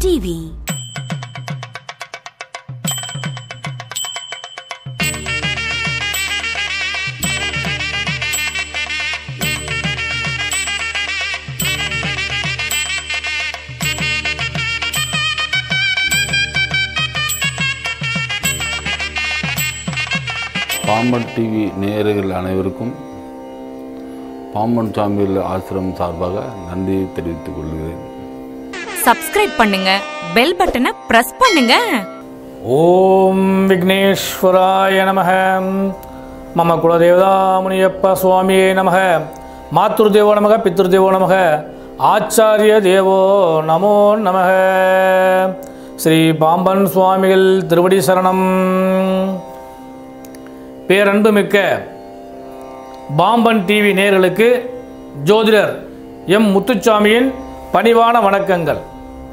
TV Pamban TV நேயர்கள் அனைவருக்கும் பாம்பன் சாமியில் ஆசிரமம் சார்பாக நன்றியை தெரிவித்துக் கொள்கிறேன் சப்ஸ்கிரைப் பண்ணுங்க பெல் பட்டனை பிரஸ் பண்ணுங்க ஓம் விக்னேஸ்வராய நம மம குலதேவதா முனியப்ப சுவாமியே நம மாத்ருதேவோ நமக பித்ருதேவோ நமக ஆச்சாரிய தேவோ நமோ நம ஸ்ரீ பாம்பன் சுவாமிகள் திருவடி சரணம் பேரன்பு மிக்க பாம்பன் டிவி நேயர்களுக்கு ஜோதிடர் எம் முத்துச்சாமியின் பணிவான வணக்கங்கள்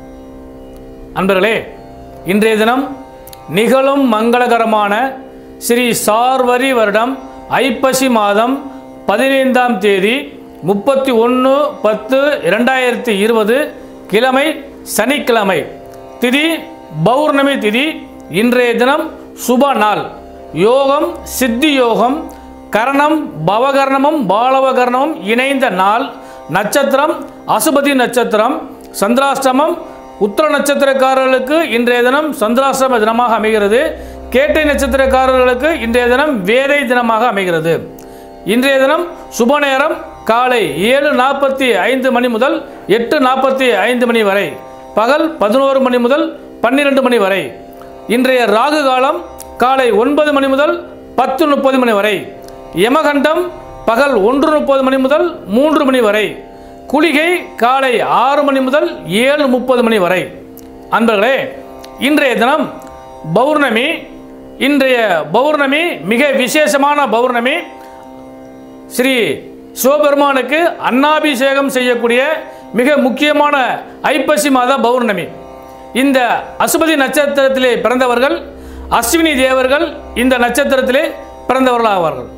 அன்பர்களே இன்றைய தினம் நிகழும் மங்களகரமான ஸ்ரீ சார்வரி வருடம் ஐப்பசி மாதம் பதினைந்தாம் தேதி முப்பத்தி ஒன்று பத்து இரண்டாயிரத்தி இருபது கிழமை சனிக்கிழமை திதி பௌர்ணமி திதி இன்றைய தினம் சுப நாள் யோகம் சித்தி யோகம் கரணம் பவகரணமும் பாலவகரணமும் இணைந்த நாள் நட்சத்திரம் அசுபதி நட்சத்திரம் சந்திராஷ்டமம் உத்திர நட்சத்திரக்காரர்களுக்கு இன்றைய தினம் சந்திராஷ்டம தினமாக அமைகிறது கேட்டை நட்சத்திரக்காரர்களுக்கு இன்றைய தினம் வேதை தினமாக அமைகிறது இன்றைய தினம் சுப நேரம் காலை ஏழு நாற்பத்தி ஐந்து மணி முதல் எட்டு நாற்பத்தி ஐந்து மணி வரை பகல் பதினோரு மணி முதல் பன்னிரெண்டு மணி வரை இன்றைய ராகு காலம் காலை ஒன்பது மணி முதல் பத்து முப்பது மணி வரை யமகண்டம் பகல் ஒன்று முப்பது மணி முதல் மூன்று மணி வரை குளிகை காலை ஆறு மணி முதல் ஏழு முப்பது மணி வரை அன்பர்களே இன்றைய தினம் பௌர்ணமி இன்றைய பௌர்ணமி மிக விசேஷமான பௌர்ணமி ஸ்ரீ சிவபெருமானுக்கு அன்னாபிஷேகம் செய்யக்கூடிய மிக முக்கியமான ஐப்பசி மாத பௌர்ணமி இந்த அசுபதி நட்சத்திரத்திலே பிறந்தவர்கள் அஸ்வினி தேவர்கள் இந்த நட்சத்திரத்திலே பிறந்தவர்களாவார்கள்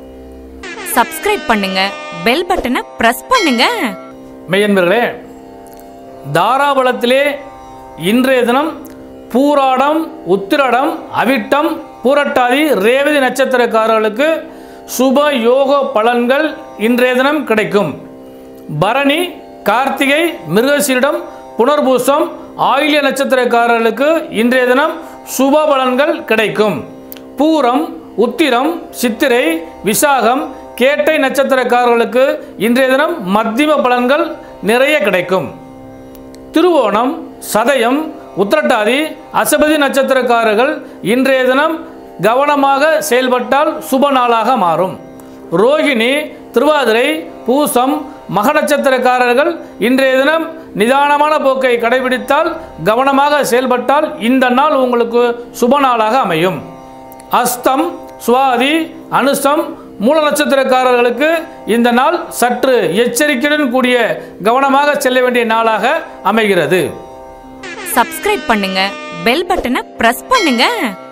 சப்ஸ்கிரைப் பண்ணுங்க பெல் பட்டனை பிரஸ் பண்ணுங்க மெய்யன்பர்களே தாராபலத்திலே இன்றைய தினம் பூராடம் உத்திரடம் அவிட்டம் பூரட்டாதி ரேவதி நட்சத்திரக்காரர்களுக்கு சுப யோக பலன்கள் இன்றைய தினம் கிடைக்கும் பரணி கார்த்திகை மிருகசீரிடம் புனர்பூசம் ஆயில்ய நட்சத்திரக்காரர்களுக்கு இன்றைய தினம் சுப பலன்கள் கிடைக்கும் பூரம் உத்திரம் சித்திரை விசாகம் கேட்டை நட்சத்திரக்காரர்களுக்கு இன்றைய தினம் மத்தியம பலன்கள் நிறைய கிடைக்கும் திருவோணம் சதயம் உத்திரட்டாதி அசபதி நட்சத்திரக்காரர்கள் இன்றைய தினம் கவனமாக செயல்பட்டால் சுப நாளாக மாறும் ரோகிணி திருவாதிரை பூசம் மக நட்சத்திரக்காரர்கள் இன்றைய தினம் நிதானமான போக்கை கடைபிடித்தால் கவனமாக செயல்பட்டால் இந்த நாள் உங்களுக்கு சுப நாளாக அமையும் அஸ்தம் சுவாதி அனுசம் மூல நட்சத்திரக்காரர்களுக்கு இந்த நாள் சற்று எச்சரிக்கையுடன் கூடிய கவனமாக செல்ல வேண்டிய நாளாக அமைகிறது சப்ஸ்கிரைப் பண்ணுங்க பெல் பட்டனை பிரஸ் பண்ணுங்க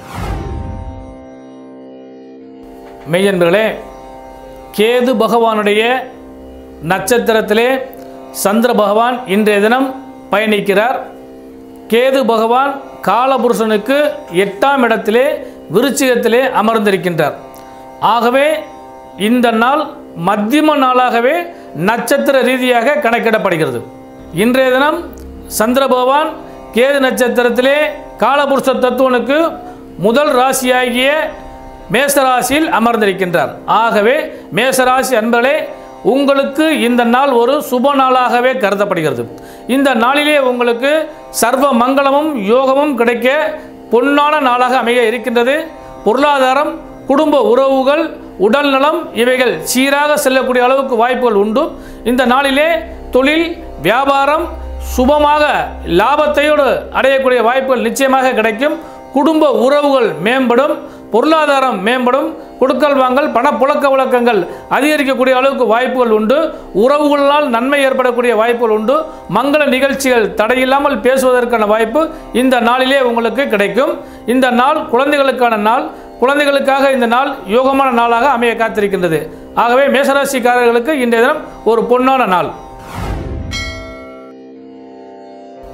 மெய்யன்பர்களே கேது பகவானுடைய நட்சத்திரத்திலே சந்திர பகவான் இன்றைய தினம் பயணிக்கிறார் கேது பகவான் காலபுருஷனுக்கு எட்டாம் இடத்திலே விருச்சிகத்திலே அமர்ந்திருக்கின்றார் ஆகவே இந்த நாள் மத்தியம நாளாகவே நட்சத்திர ரீதியாக கணக்கிடப்படுகிறது இன்றைய தினம் சந்திர பகவான் கேது நட்சத்திரத்திலே காலபுருஷ தத்துவனுக்கு முதல் ராசியாகிய மேசராசியில் அமர்ந்திருக்கின்றார் ஆகவே மேசராசி அன்பர்களே உங்களுக்கு இந்த நாள் ஒரு சுப நாளாகவே கருதப்படுகிறது இந்த நாளிலே உங்களுக்கு சர்வ மங்களமும் யோகமும் கிடைக்க பொன்னான நாளாக அமைய இருக்கின்றது பொருளாதாரம் குடும்ப உறவுகள் உடல் நலம் இவைகள் சீராக செல்லக்கூடிய அளவுக்கு வாய்ப்புகள் உண்டு இந்த நாளிலே தொழில் வியாபாரம் சுபமாக லாபத்தையோடு அடையக்கூடிய வாய்ப்புகள் நிச்சயமாக கிடைக்கும் குடும்ப உறவுகள் மேம்படும் பொருளாதாரம் மேம்படும் கொடுக்கல் வாங்கல் பணப்புழக்க வழக்கங்கள் அதிகரிக்கக்கூடிய அளவுக்கு வாய்ப்புகள் உண்டு உறவுகளால் நன்மை ஏற்படக்கூடிய வாய்ப்புகள் உண்டு மங்கள நிகழ்ச்சிகள் தடையில்லாமல் பேசுவதற்கான வாய்ப்பு இந்த நாளிலே உங்களுக்கு கிடைக்கும் இந்த நாள் குழந்தைகளுக்கான நாள் குழந்தைகளுக்காக இந்த நாள் யோகமான நாளாக அமைய காத்திருக்கின்றது ஆகவே மேசராசிக்காரர்களுக்கு இன்றைய தினம் ஒரு பொன்னான நாள்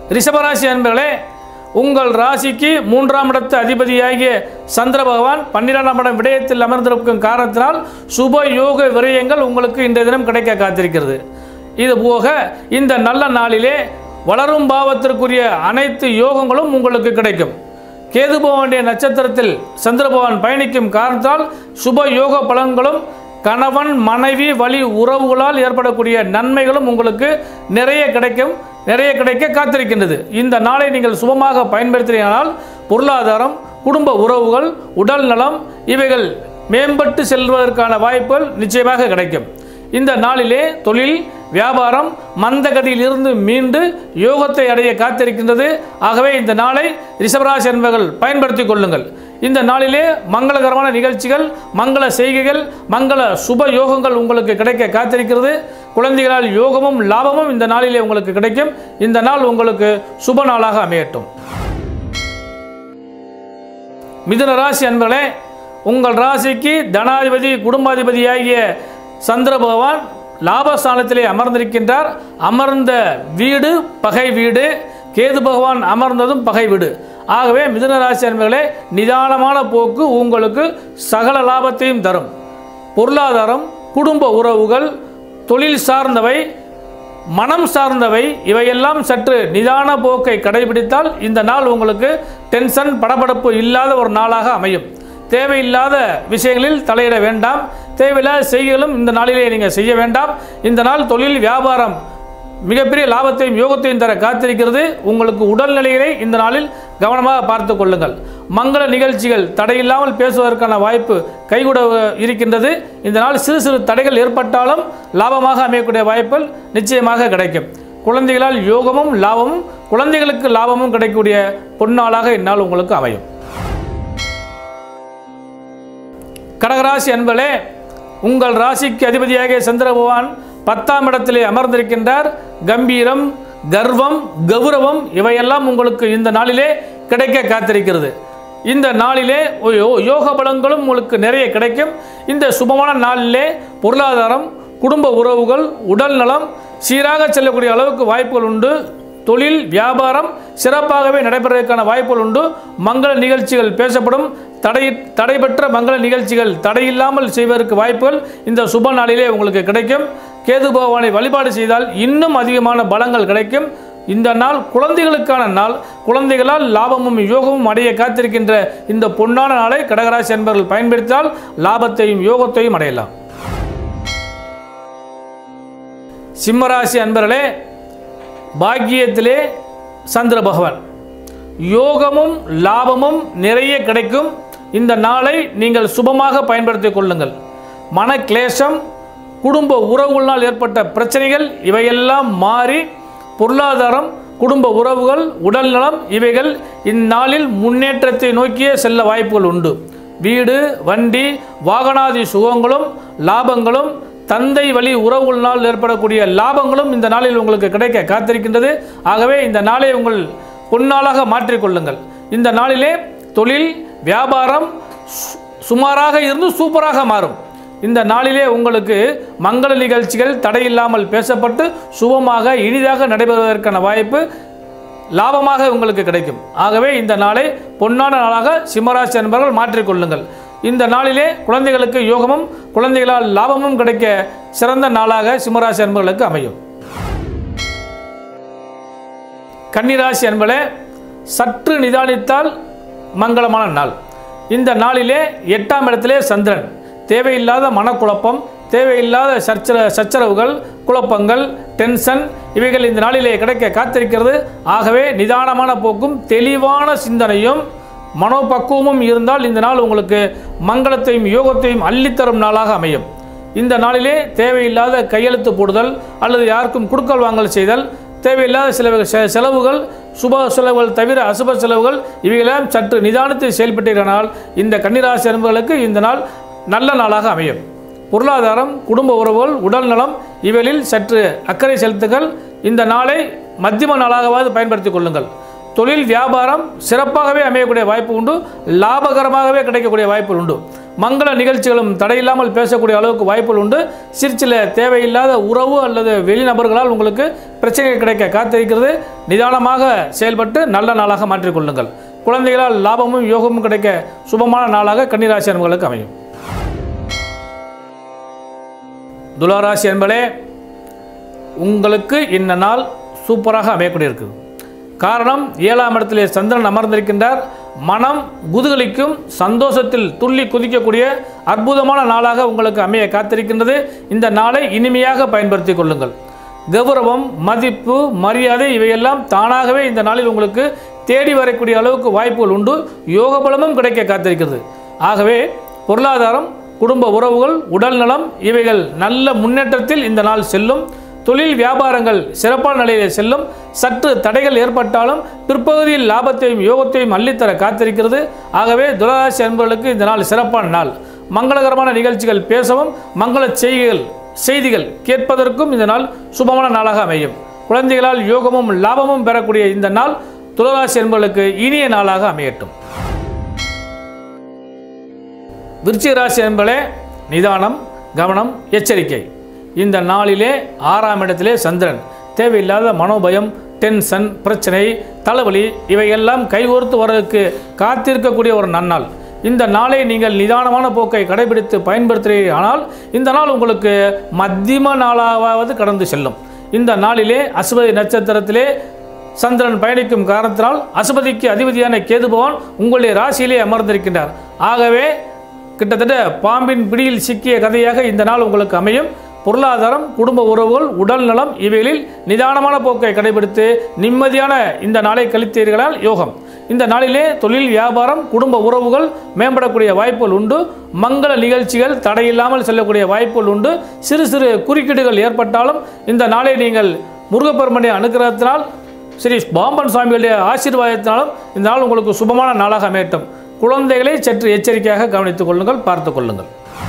ரிஷபராசி அன்பர்களே உங்கள் ராசிக்கு மூன்றாம் இடத்து அதிபதியாகிய சந்திர பகவான் பன்னிரெண்டாம் இடம் விடயத்தில் அமர்ந்திருக்கும் காரணத்தினால் சுப யோக விரயங்கள் உங்களுக்கு இன்றைய தினம் கிடைக்க காத்திருக்கிறது இது போக இந்த நல்ல நாளிலே வளரும் பாவத்திற்குரிய அனைத்து யோகங்களும் உங்களுக்கு கிடைக்கும் கேது பகவானுடைய நட்சத்திரத்தில் சந்திர பகவான் பயணிக்கும் காரணத்தால் சுப யோக பலன்களும் கணவன் மனைவி வழி உறவுகளால் ஏற்படக்கூடிய நன்மைகளும் உங்களுக்கு நிறைய கிடைக்கும் நிறைய கிடைக்க காத்திருக்கின்றது இந்த நாளை நீங்கள் சுபமாக பயன்படுத்தினால் பொருளாதாரம் குடும்ப உறவுகள் உடல் நலம் இவைகள் மேம்பட்டு செல்வதற்கான வாய்ப்புகள் நிச்சயமாக கிடைக்கும் இந்த நாளிலே தொழில் வியாபாரம் மந்தகதியில் இருந்து மீண்டு யோகத்தை அடைய காத்திருக்கின்றது ஆகவே இந்த நாளை ரிஷபராசி என்பவர்கள் பயன்படுத்திக் கொள்ளுங்கள் இந்த நாளிலே மங்களகரமான நிகழ்ச்சிகள் மங்கள செய்கைகள் மங்கள சுப யோகங்கள் உங்களுக்கு கிடைக்க காத்திருக்கிறது குழந்தைகளால் யோகமும் லாபமும் இந்த நாளிலே உங்களுக்கு கிடைக்கும் இந்த நாள் உங்களுக்கு சுப நாளாக அமையட்டும் மிதுன ராசி அன்பர்களே உங்கள் ராசிக்கு தனாதிபதி குடும்பாதிபதியாகிய சந்திர பகவான் லாபஸ்தானத்திலே அமர்ந்திருக்கின்றார் அமர்ந்த வீடு பகை வீடு கேது பகவான் அமர்ந்ததும் பகை வீடு ஆகவே மிதுன ராசி அன்பர்களே நிதானமான போக்கு உங்களுக்கு சகல லாபத்தையும் தரும் பொருளாதாரம் குடும்ப உறவுகள் தொழில் சார்ந்தவை மனம் சார்ந்தவை இவையெல்லாம் சற்று நிதான போக்கை கடைபிடித்தால் இந்த நாள் உங்களுக்கு டென்ஷன் படபடப்பு இல்லாத ஒரு நாளாக அமையும் தேவையில்லாத விஷயங்களில் தலையிட வேண்டாம் தேவையில்லாத செய்திகளும் இந்த நாளிலே நீங்கள் செய்ய வேண்டாம் இந்த நாள் தொழில் வியாபாரம் மிகப்பெரிய லாபத்தையும் யோகத்தையும் தர காத்திருக்கிறது உங்களுக்கு உடல்நிலைகளை இந்த நாளில் கவனமாக பார்த்து கொள்ளுங்கள் மங்கள நிகழ்ச்சிகள் தடையில்லாமல் பேசுவதற்கான வாய்ப்பு கைகூட இருக்கின்றது இந்த நாள் சிறு சிறு தடைகள் ஏற்பட்டாலும் லாபமாக அமையக்கூடிய வாய்ப்புகள் நிச்சயமாக கிடைக்கும் குழந்தைகளால் யோகமும் லாபமும் குழந்தைகளுக்கு லாபமும் கிடைக்கக்கூடிய பொன்னாளாக இந்நாள் உங்களுக்கு அமையும் கடகராசி அன்பர்களே உங்கள் ராசிக்கு அதிபதியாகிய சந்திர பகவான் பத்தாம் இடத்திலே அமர்ந்திருக்கின்றார் கம்பீரம் கர்வம் கௌரவம் இவையெல்லாம் உங்களுக்கு இந்த நாளிலே கிடைக்க காத்திருக்கிறது இந்த நாளிலே யோ- யோக பலன்களும் உங்களுக்கு நிறைய கிடைக்கும் இந்த சுபமான நாளிலே பொருளாதாரம் குடும்ப உறவுகள் உடல் நலம் சீராக செல்லக்கூடிய அளவுக்கு வாய்ப்புகள் உண்டு தொழில் வியாபாரம் சிறப்பாகவே நடைபெறுவதற்கான வாய்ப்புகள் உண்டு மங்கள நிகழ்ச்சிகள் பேசப்படும் தடை தடைபெற்ற மங்கள நிகழ்ச்சிகள் தடையில்லாமல் செய்வதற்கு வாய்ப்புகள் இந்த சுப நாளிலே உங்களுக்கு கிடைக்கும் கேது பகவானை வழிபாடு செய்தால் இன்னும் அதிகமான பலங்கள் கிடைக்கும் இந்த நாள் குழந்தைகளுக்கான நாள் குழந்தைகளால் லாபமும் யோகமும் அடைய காத்திருக்கின்ற இந்த பொன்னான நாளை கடகராசி என்பவர்கள் பயன்படுத்தினால் லாபத்தையும் யோகத்தையும் அடையலாம் சிம்மராசி அன்பர்களே பாக்கியத்திலே சந்திர பகவான் யோகமும் லாபமும் நிறைய கிடைக்கும் இந்த நாளை நீங்கள் சுபமாக பயன்படுத்திக் கொள்ளுங்கள் மன கிளேசம் குடும்ப உறவுகளால் ஏற்பட்ட பிரச்சனைகள் இவையெல்லாம் மாறி பொருளாதாரம் குடும்ப உறவுகள் உடல் நலம் இவைகள் இந்நாளில் முன்னேற்றத்தை நோக்கியே செல்ல வாய்ப்புகள் உண்டு வீடு வண்டி வாகனாதி சுகங்களும் லாபங்களும் தந்தை வழி உறவுகளினால் ஏற்படக்கூடிய லாபங்களும் இந்த நாளில் உங்களுக்கு கிடைக்க காத்திருக்கின்றது ஆகவே இந்த நாளை உங்கள் பொன்னாளாக மாற்றிக்கொள்ளுங்கள் இந்த நாளிலே தொழில் வியாபாரம் சு- சுமாராக இருந்து சூப்பராக மாறும் இந்த நாளிலே உங்களுக்கு மங்கள நிகழ்ச்சிகள் தடையில்லாமல் பேசப்பட்டு சுபமாக இனிதாக நடைபெறுவதற்கான வாய்ப்பு லாபமாக உங்களுக்கு கிடைக்கும் ஆகவே இந்த நாளை பொன்னான நாளாக சிம்மராசி என்பவர்கள் மாற்றிக்கொள்ளுங்கள் இந்த நாளிலே குழந்தைகளுக்கு யோகமும் குழந்தைகளால் லாபமும் கிடைக்க சிறந்த நாளாக சிம்மராசி என்பவர்களுக்கு அமையும் கன்னிராசி என்பளே சற்று நிதானித்தால் மங்களமான நாள் இந்த நாளிலே எட்டாம் இடத்திலே சந்திரன் தேவையில்லாத மனக்குழப்பம் தேவையில்லாத சச்சர சச்சரவுகள் குழப்பங்கள் டென்ஷன் இவைகள் இந்த நாளிலே கிடைக்க காத்திருக்கிறது ஆகவே நிதானமான போக்கும் தெளிவான சிந்தனையும் மனோபக்குவமும் இருந்தால் இந்த நாள் உங்களுக்கு மங்களத்தையும் யோகத்தையும் அள்ளித்தரும் நாளாக அமையும் இந்த நாளிலே தேவையில்லாத கையெழுத்து போடுதல் அல்லது யாருக்கும் குடுக்கல் வாங்கல் செய்தல் தேவையில்லாத சில வகை செ- செலவுகள் சுப செலவுகள் தவிர அசுப செலவுகள் இவைகளெல்லாம் சற்று நிதானத்தில் செயல்பட்டீர்களால் இந்த கன்னிராசி அன்பர்களுக்கு இந்த நாள் நல்ல நாளாக அமையும் பொருளாதாரம் குடும்ப உறவுகள் உடல் நலம் இவைகளில் சற்று அக்கறை செலுத்துங்கள் இந்த நாளை மத்தியம நாளாகவாவது பயன்படுத்திக் கொள்ளுங்கள் தொழில் வியாபாரம் சிறப்பாகவே அமையக்கூடிய வாய்ப்பு உண்டு லாபகரமாகவே கிடைக்கக்கூடிய வாய்ப்பு உண்டு மங்கள நிகழ்ச்சிகளும் தடையில்லாமல் பேசக்கூடிய அளவுக்கு வாய்ப்புகள் உண்டு சிற்சில தேவையில்லாத உறவு அல்லது வெளிநபர்களால் உங்களுக்கு பிரச்சனைகள் கிடைக்க காத்திருக்கிறது நிதானமாக செயல்பட்டு நல்ல நாளாக மாற்றிக்கொள்ளுங்கள் குழந்தைகளால் லாபமும் யோகமும் கிடைக்க சுபமான நாளாக கன்னிராசி அன்பர்களுக்கு அமையும் துளாராசி என்பதே உங்களுக்கு இந்த நாள் சூப்பராக அமையக்கூடிய இருக்குது காரணம் ஏழாம் இடத்திலே சந்திரன் அமர்ந்திருக்கின்றார் மனம் குதுகலிக்கும் சந்தோஷத்தில் துள்ளி குதிக்கக்கூடிய அற்புதமான நாளாக உங்களுக்கு அமைய காத்திருக்கின்றது இந்த நாளை இனிமையாக பயன்படுத்திக் கொள்ளுங்கள் கௌரவம் மதிப்பு மரியாதை இவையெல்லாம் தானாகவே இந்த நாளில் உங்களுக்கு தேடி வரக்கூடிய அளவுக்கு வாய்ப்புகள் உண்டு யோக பலமும் கிடைக்க காத்திருக்கிறது ஆகவே பொருளாதாரம் குடும்ப உறவுகள் உடல் நலம் இவைகள் நல்ல முன்னேற்றத்தில் இந்த நாள் செல்லும் தொழில் வியாபாரங்கள் சிறப்பான நிலையில் செல்லும் சற்று தடைகள் ஏற்பட்டாலும் பிற்பகுதியில் லாபத்தையும் யோகத்தையும் அள்ளித்தர காத்திருக்கிறது ஆகவே துளராசி அன்பர்களுக்கு இந்த நாள் சிறப்பான நாள் மங்களகரமான நிகழ்ச்சிகள் பேசவும் மங்கள செய்திகள் செய்திகள் கேட்பதற்கும் இந்த நாள் சுபமான நாளாக அமையும் குழந்தைகளால் யோகமும் லாபமும் பெறக்கூடிய இந்த நாள் துளராசி என்பவர்களுக்கு இனிய நாளாக அமையட்டும் விருச்சிக ராசி என்பதே நிதானம் கவனம் எச்சரிக்கை இந்த நாளிலே ஆறாம் இடத்திலே சந்திரன் தேவையில்லாத மனோபயம் டென்ஷன் பிரச்சனை தலைவலி இவையெல்லாம் கைகோர்த்து வர்றதுக்கு காத்திருக்கக்கூடிய ஒரு நன்னாள் இந்த நாளை நீங்கள் நிதானமான போக்கை கடைபிடித்து பயன்படுத்துகிறீர்கள் ஆனால் இந்த நாள் உங்களுக்கு மத்தியம நாளாவது கடந்து செல்லும் இந்த நாளிலே அசுபதி நட்சத்திரத்திலே சந்திரன் பயணிக்கும் காரணத்தினால் அசுபதிக்கு அதிபதியான கேது பகவான் உங்களுடைய ராசியிலே அமர்ந்திருக்கின்றார் ஆகவே கிட்டத்தட்ட பாம்பின் பிடியில் சிக்கிய கதையாக இந்த நாள் உங்களுக்கு அமையும் பொருளாதாரம் குடும்ப உறவுகள் உடல் நலம் இவைகளில் நிதானமான போக்கை கடைபிடித்து நிம்மதியான இந்த நாளை கழித்தீர்களால் யோகம் இந்த நாளிலே தொழில் வியாபாரம் குடும்ப உறவுகள் மேம்படக்கூடிய வாய்ப்புகள் உண்டு மங்கள நிகழ்ச்சிகள் தடையில்லாமல் செல்லக்கூடிய வாய்ப்புகள் உண்டு சிறு சிறு குறுக்கீடுகள் ஏற்பட்டாலும் இந்த நாளை நீங்கள் முருகப்பெருமனுடைய அனுகிரகத்தினால் ஸ்ரீ பாம்பன் சுவாமிகளுடைய ஆசீர்வாதத்தினாலும் இந்த நாள் உங்களுக்கு சுபமான நாளாக அமையட்டும் குழந்தைகளை சற்று எச்சரிக்கையாக கவனித்துக் கொள்ளுங்கள் பார்த்துக் கொள்ளுங்கள்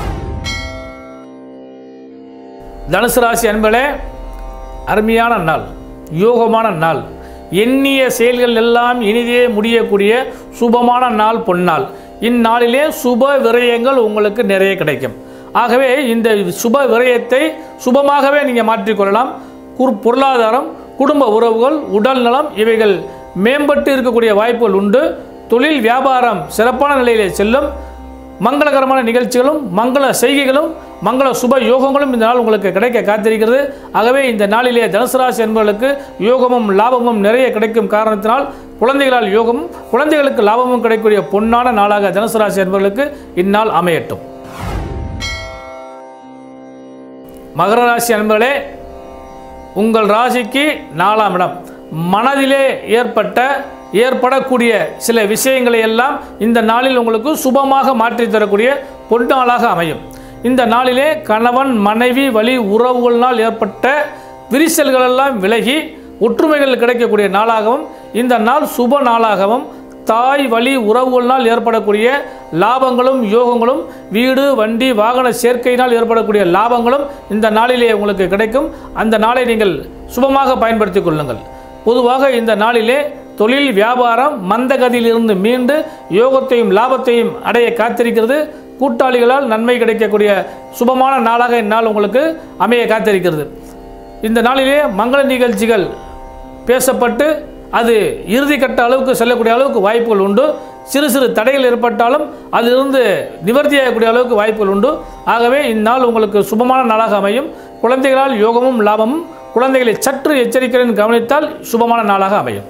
தனுசு ராசி அன்பளே அருமையான நாள் யோகமான நாள் எண்ணிய செயல்கள் எல்லாம் இனிதே முடியக்கூடிய சுபமான நாள் பொன்னாள் இந்நாளிலே சுப விரயங்கள் உங்களுக்கு நிறைய கிடைக்கும் ஆகவே இந்த சுப விரயத்தை சுபமாகவே நீங்கள் மாற்றிக்கொள்ளலாம் குர் பொருளாதாரம் குடும்ப உறவுகள் உடல் நலம் இவைகள் மேம்பட்டு இருக்கக்கூடிய வாய்ப்புகள் உண்டு தொழில் வியாபாரம் சிறப்பான நிலையிலே செல்லும் மங்களகரமான நிகழ்ச்சிகளும் மங்கள செய்கைகளும் மங்கள சுப யோகங்களும் இந்த நாள் உங்களுக்கு கிடைக்க காத்திருக்கிறது ஆகவே இந்த நாளிலே தனுசு ராசி என்பவர்களுக்கு யோகமும் லாபமும் நிறைய கிடைக்கும் காரணத்தினால் குழந்தைகளால் யோகமும் குழந்தைகளுக்கு லாபமும் கிடைக்கக்கூடிய பொன்னான நாளாக தனுசு ராசி என்பவர்களுக்கு இந்நாள் அமையட்டும் மகர ராசி அன்பர்களே உங்கள் ராசிக்கு நாலாம் இடம் மனதிலே ஏற்பட்ட ஏற்படக்கூடிய சில விஷயங்களை எல்லாம் இந்த நாளில் உங்களுக்கு சுபமாக மாற்றி தரக்கூடிய பொன்னாளாக அமையும் இந்த நாளிலே கணவன் மனைவி வழி உறவுகளினால் ஏற்பட்ட விரிசல்களெல்லாம் விலகி ஒற்றுமைகள் கிடைக்கக்கூடிய நாளாகவும் இந்த நாள் சுப நாளாகவும் தாய் வழி உறவுகளினால் ஏற்படக்கூடிய லாபங்களும் யோகங்களும் வீடு வண்டி வாகன சேர்க்கையினால் ஏற்படக்கூடிய லாபங்களும் இந்த நாளிலே உங்களுக்கு கிடைக்கும் அந்த நாளை நீங்கள் சுபமாக பயன்படுத்திக் கொள்ளுங்கள் பொதுவாக இந்த நாளிலே தொழில் வியாபாரம் மந்தகதியிலிருந்து மீண்டு யோகத்தையும் லாபத்தையும் அடைய காத்திருக்கிறது கூட்டாளிகளால் நன்மை கிடைக்கக்கூடிய சுபமான நாளாக இந்நாள் உங்களுக்கு அமைய காத்திருக்கிறது இந்த நாளிலே மங்கள நிகழ்ச்சிகள் பேசப்பட்டு அது இறுதி கட்ட அளவுக்கு செல்லக்கூடிய அளவுக்கு வாய்ப்புகள் உண்டு சிறு சிறு தடைகள் ஏற்பட்டாலும் அதிலிருந்து நிவர்த்தியாகக்கூடிய அளவுக்கு வாய்ப்புகள் உண்டு ஆகவே இந்நாள் உங்களுக்கு சுபமான நாளாக அமையும் குழந்தைகளால் யோகமும் லாபமும் குழந்தைகளை சற்று எச்சரிக்கையுடன் கவனித்தால் சுபமான நாளாக அமையும்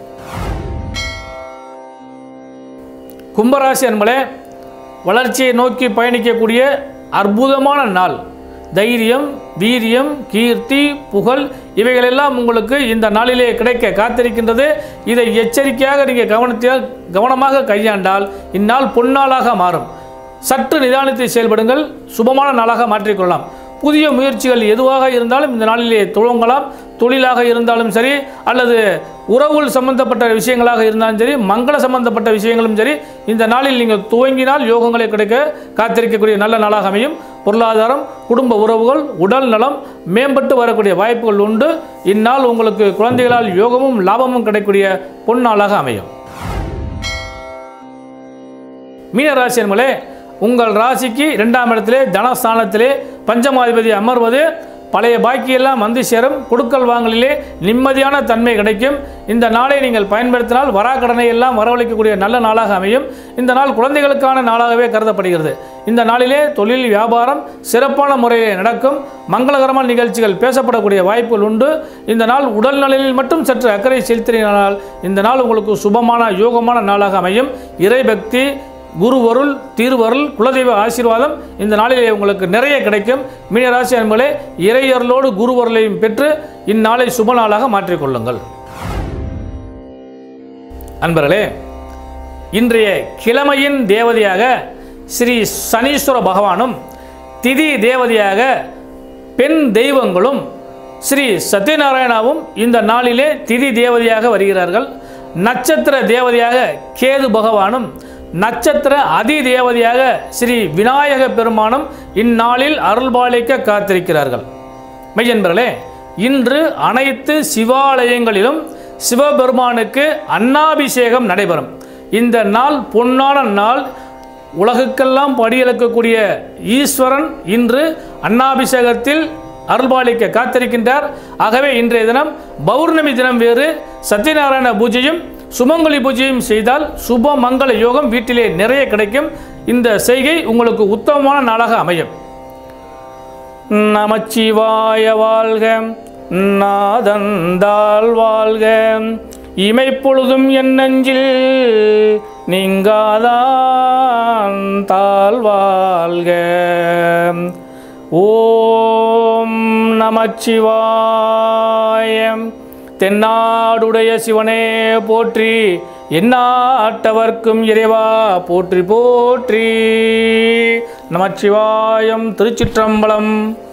கும்பராசி என்பதே வளர்ச்சியை நோக்கி பயணிக்கக்கூடிய அற்புதமான நாள் தைரியம் வீரியம் கீர்த்தி புகழ் இவைகளெல்லாம் உங்களுக்கு இந்த நாளிலே கிடைக்க காத்திருக்கின்றது இதை எச்சரிக்கையாக நீங்கள் கவனத்தில் கவனமாக கையாண்டால் இந்நாள் பொன்னாளாக மாறும் சற்று நிதானத்தை செயல்படுங்கள் சுபமான நாளாக மாற்றிக்கொள்ளலாம் புதிய முயற்சிகள் எதுவாக இருந்தாலும் இந்த நாளிலே துவங்கலாம் தொழிலாக இருந்தாலும் சரி அல்லது உறவுகள் சம்பந்தப்பட்ட விஷயங்களாக இருந்தாலும் சரி மங்கள சம்பந்தப்பட்ட விஷயங்களும் சரி இந்த நாளில் நீங்கள் துவங்கினால் யோகங்களை கிடைக்க காத்திருக்கக்கூடிய நல்ல நாளாக அமையும் பொருளாதாரம் குடும்ப உறவுகள் உடல் நலம் மேம்பட்டு வரக்கூடிய வாய்ப்புகள் உண்டு இந்நாள் உங்களுக்கு குழந்தைகளால் யோகமும் லாபமும் கிடைக்கக்கூடிய பொன்னாளாக அமையும் மீனராசி என்பதே உங்கள் ராசிக்கு இரண்டாம் இடத்திலே தனஸ்தானத்திலே பஞ்சமாதிபதி அமர்வது பழைய பாக்கியெல்லாம் வந்து சேரும் கொடுக்கல் வாங்கலிலே நிம்மதியான தன்மை கிடைக்கும் இந்த நாளை நீங்கள் பயன்படுத்தினால் வராக்கடனை எல்லாம் வரவழைக்கக்கூடிய நல்ல நாளாக அமையும் இந்த நாள் குழந்தைகளுக்கான நாளாகவே கருதப்படுகிறது இந்த நாளிலே தொழில் வியாபாரம் சிறப்பான முறையிலே நடக்கும் மங்களகரமான நிகழ்ச்சிகள் பேசப்படக்கூடிய வாய்ப்புகள் உண்டு இந்த நாள் உடல் நலில் மட்டும் சற்று அக்கறை செலுத்தினால் இந்த நாள் உங்களுக்கு சுபமான யோகமான நாளாக அமையும் இறைபக்தி குருவருள் திருவருள் குலதெய்வ ஆசீர்வாதம் இந்த நாளிலே உங்களுக்கு நிறைய கிடைக்கும் மீனராசி அன்பர்களே இறையருளோடு குருவருளையும் பெற்று இந்நாளை சுப நாளாக மாற்றிக்கொள்ளுங்கள் அன்பர்களே இன்றைய கிழமையின் தேவதையாக ஸ்ரீ சனீஸ்வர பகவானும் திதி தேவதையாக பெண் தெய்வங்களும் ஸ்ரீ சத்யநாராயணாவும் இந்த நாளிலே திதி தேவதையாக வருகிறார்கள் நட்சத்திர தேவதையாக கேது பகவானும் நட்சத்திர அதி தேவதையாக ஸ்ரீ விநாயக பெருமானும் இந்நாளில் அருள்பாலிக்க காத்திருக்கிறார்கள் மெய்யன்பர்களே இன்று அனைத்து சிவாலயங்களிலும் சிவபெருமானுக்கு அன்னாபிஷேகம் நடைபெறும் இந்த நாள் பொன்னான நாள் உலகுக்கெல்லாம் படியெழுக்கக்கூடிய ஈஸ்வரன் இன்று அன்னாபிஷேகத்தில் அருள்பாலிக்க காத்திருக்கின்றார் ஆகவே இன்றைய தினம் பௌர்ணமி தினம் வேறு சத்யநாராயண பூஜையும் சுமங்கலி பூஜையும் செய்தால் சுப மங்கள யோகம் வீட்டிலே நிறைய கிடைக்கும் இந்த செய்கை உங்களுக்கு உத்தமமான நாளாக அமையும் நமச்சிவாய வாழ்க நாதந்தாள் வாழ்க இமைப்பொழுதும் என் நெஞ்சில் நீங்காதான் தாழ் வாழ்க ஓம் நமச்சிவாயம் தென்னாடுடைய சிவனே போற்றி எந்நாட்டவர்க்கும் இறைவா போற்றி போற்றி நமச்சிவாயம் திருச்சிற்றம்பலம்